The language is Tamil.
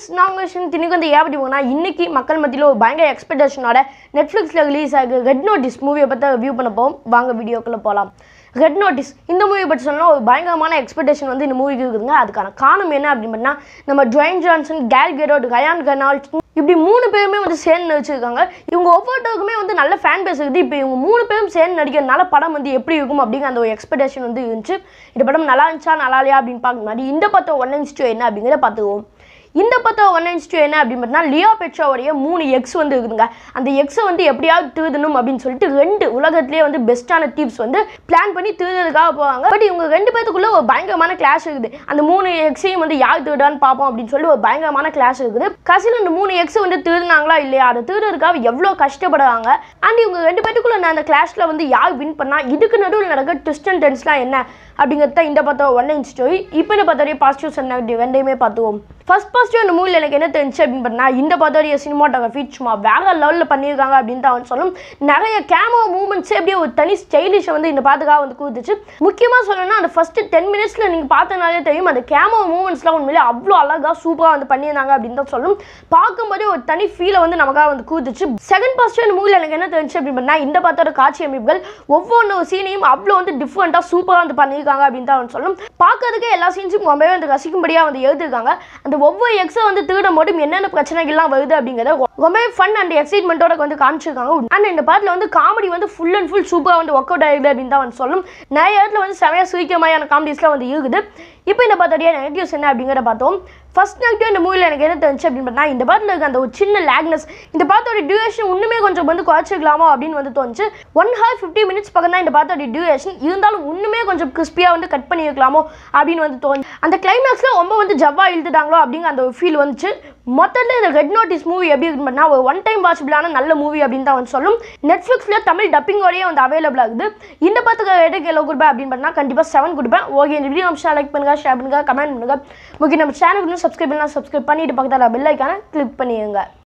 ஃப்ரெண்ட்ஸ் நாங்கள் திணிக்கு வந்து ஏன் பற்றி போனா இன்னைக்கு மக்கள் மத்தியில் ஒரு பயங்கர எக்ஸ்பெக்டேஷனோட நெட்ஃப்ளிக்ஸில் ரிலீஸ் ஆகுது ரெட் நோட்டீஸ் மூவியை பற்றி ரிவ்யூ பண்ண போவோம் வாங்க வீடியோக்குள்ளே போகலாம் ரெட் நோட்டீஸ் இந்த மூவியை பற்றி சொன்னால் ஒரு பயங்கரமான எக்ஸ்பெக்டேஷன் வந்து இந்த மூவிக்கு இருக்குதுங்க அதுக்கான காரணம் என்ன அப்படின்னு பண்ணால் நம்ம Dwayne Johnson Gal Gadot Ryan கனால்ட் இப்படி மூணு பேருமே வந்து சேர்ந்து நடிச்சிருக்காங்க இவங்க ஒவ்வொருத்தருக்குமே வந்து நல்ல ஃபேன் பேஸ் இருக்குது இப்போ இவங்க மூணு பேரும் சேர்ந்து நடிக்கிறதுனால படம் வந்து எப்படி இருக்கும் அப்படிங்கிற அந்த ஒரு எக்ஸ்பெக்டேஷன் வந்து இருந்துச்சு இந்த படம் நல்லா இருந்துச்சா நல்லா இல்லையா அப்படின்னு பார்க்க முன்னாடி இந்த படம் ஒன் இன்ஸ்டோ என்ன அப்படிங்கிறத பார்த்துக்குவோம் இந்த பத்தம் ஒன் இன்ஸ்டோ என்ன அப்படின்னு பார்த்தீங்கன்னா லியோ பெட்ரோவுடைய மூணு எக்ஸ் வந்து இருக்குதுங்க அந்த எக்ஸை வந்து எப்படியாவது திருதணும் அப்படின்னு சொல்லிட்டு ரெண்டு உலகத்திலேயே வந்து பெஸ்ட்டான டீப்ஸ் வந்து பிளான் பண்ணி திருதுறதுக்காக போவாங்க பட் இவங்க ரெண்டு பேத்துக்குள்ள ஒரு பயங்கரமான கிளாஷ் இருக்குது அந்த மூணு எக்ஸையும் வந்து யார் திருடான்னு பார்ப்போம் அப்படின்னு சொல்லி ஒரு பயங்கரமான கிளாஷ் இருக்குது கடைசியில் இந்த மூணு எக்ஸ் வந்து திருடினாங்களா இல்லையா அதை திருடுறதுக்காக எவ்வளோ கஷ்டப்படுறாங்க அண்ட் இவங்க ரெண்டு பேத்துக்குள்ள நான் அந்த கிளாஷில் வந்து யார் வின் பண்ணா இதுக்கு நடுவில் நடக்க ட்விஸ்ட் அண்ட் டென்ஸ்லாம் என்ன அப்படிங்கிறது தான் இந்த பார்த்தோம் ஒன் இன்ச் ஸ்டோரி இப்போ இந்த பார்த்தோடைய பாசிட்டிவ்ஸ் அண்ட் நெகட்டிவ் ரெண்டையுமே பார்த்துவோம் ஃபர்ஸ்ட் பாசிட்டிவ் அந்த மூவியில் எனக்கு என்ன தெரிஞ்சு அப்படின்னு பண்ணா இந்த பார்த்தோடைய சினிமாட்டோகிராஃபி சும்மா வேற லெவலில் பண்ணியிருக்காங்க அப்படின்னு தான் அவன் சொல்லும் நிறைய கேமரா மூமெண்ட்ஸே அப்படியே ஒரு தனி ஸ்டைலிஷை வந்து இந்த பாத்துக்காக வந்து கொடுத்துச்சு முக்கியமாக சொல்லணும்னா அந்த ஃபர்ஸ்ட் டென் மினிட்ஸில் நீங்கள் பார்த்தனாலே தெரியும் அந்த கேமரா மூமெண்ட்ஸ்லாம் உண்மையிலே அவ்வளோ அழகாக சூப்பராக வந்து பண்ணியிருந்தாங்க அப்படின்னு தான் சொல்லும் பார்க்கும்போதே ஒரு தனி ஃபீலை வந்து நமக்காக வந்து கொடுத்துச்சு செகண்ட் பாசிட்டிவ் அந்த மூவியில் எனக்கு என்ன தெரிஞ்சு அப்படின்னு பண்ணா இந்த பார்த்தோட காட்சி அமைப்புகள் ஒவ்வொரு சீனையும் அவ்வளோ வந்து டிஃப்ரெண்ட்டாக சூப்பராக வந்து பண்ணியிருக்காங்க அப்படின்னு தான் அவன் சொல்லும் பார்க்கறதுக்கே எல்லா சீன்ஸும் ரொம்பவே வந்து ரசிக்கும்படியாக வந்து எழுதிருக்காங்க அந்த ஒவ்வொரு எக்ஸை வந்து திருடும் போது என்னென்ன பிரச்சனைகள்லாம் வருது அப்படிங்கிறத ரொம்பவே ஃபன் அண்ட் எக்ஸைட்மெண்ட்டோட வந்து காமிச்சிருக்காங்க அண்ட் இந்த பாட்டில் வந்து காமெடி வந்து ஃபுல் அண்ட் ஃபுல் சூப்பராக வந்து ஒர்க் அவுட் ஆகிடுது அப்படின்னு தான் வந்து சொல்லும் நிறைய இடத்துல வந்து செமையாக சிரிக்கிற மாதிரியான காமெடிஸ்லாம் வந்து இருக்குது இப்போ இந்த பார்த்தோடைய நெகட்டிவ்ஸ் என்ன அப்படிங்கிறத பார்த்தோம் ஃபர்ஸ்ட் நெகட்டிவ் இந்த மூவியில் எனக்கு என்ன தெரிஞ்சு அப்படின்னு பார்த்தா இந்த பாட்டில் இருக்க அந்த ஒரு சின்ன லேக்னஸ் இந்த பாத்தோட டியூரேஷன் இன்னுமே கொஞ்சம் வந்து குறைச்சிக்கலாமோ அப்படின்னு வந்து தோணுச்சு ஒன் ஹவர் ஃபிஃப்டி மினிட்ஸ் பக்கம் தான் இந்த பாத்தோட டியூரேஷன் இருந்தாலும் இன்னுமே கொஞ்சம் கிறிஸ்பியாக வந்து கட் பண்ணியிருக்கலாமோ அப்படின்னு வந்து தோணுச்சு அந்த கிளைமேக்ஸில் ரொம்ப வந்து ஜவ்வா இழுத்துட்டாங்களோ அப்படிங்கிற அந்த ஒரு ஃபீல் வந்துச்சு மொத்தத்தில் இந்த ரெட் நோட்டீஸ் மூவி எப்படி இருக்குன்னு பண்ணால் ஒரு ஒன் டைம் வாட்சபிளான நல்ல மூவி அப்படின்னு தான் வந்து சொல்லும் நெட்ஃப்ளிக்ஸில் தமிழ் டப்பிங்கோடய வந்து அவைலபிள் ஆகுது இந்த பத்துக்கு ரேட்டுக்கு எவ்வளோ கொடுப்பேன் அப்படின்னு பண்ணால் கண்டிப்பாக செவன் கொடுப்பேன் ஓகே இந்த வீடியோ நம்ம லைக் பண்ணுங்கள் ஷேர் பண்ணுங்கள் கமெண்ட் பண்ணுங்கள் முக்கிய நம்ம சேனலுக்கு சப்ஸ்கிரைப் பண்ணலாம் சப்ஸ்கிரைப் பண்ணிட்டு பக்கத்தில் பெல் ஐக்கான கிளிக் பண்ணிடுங்க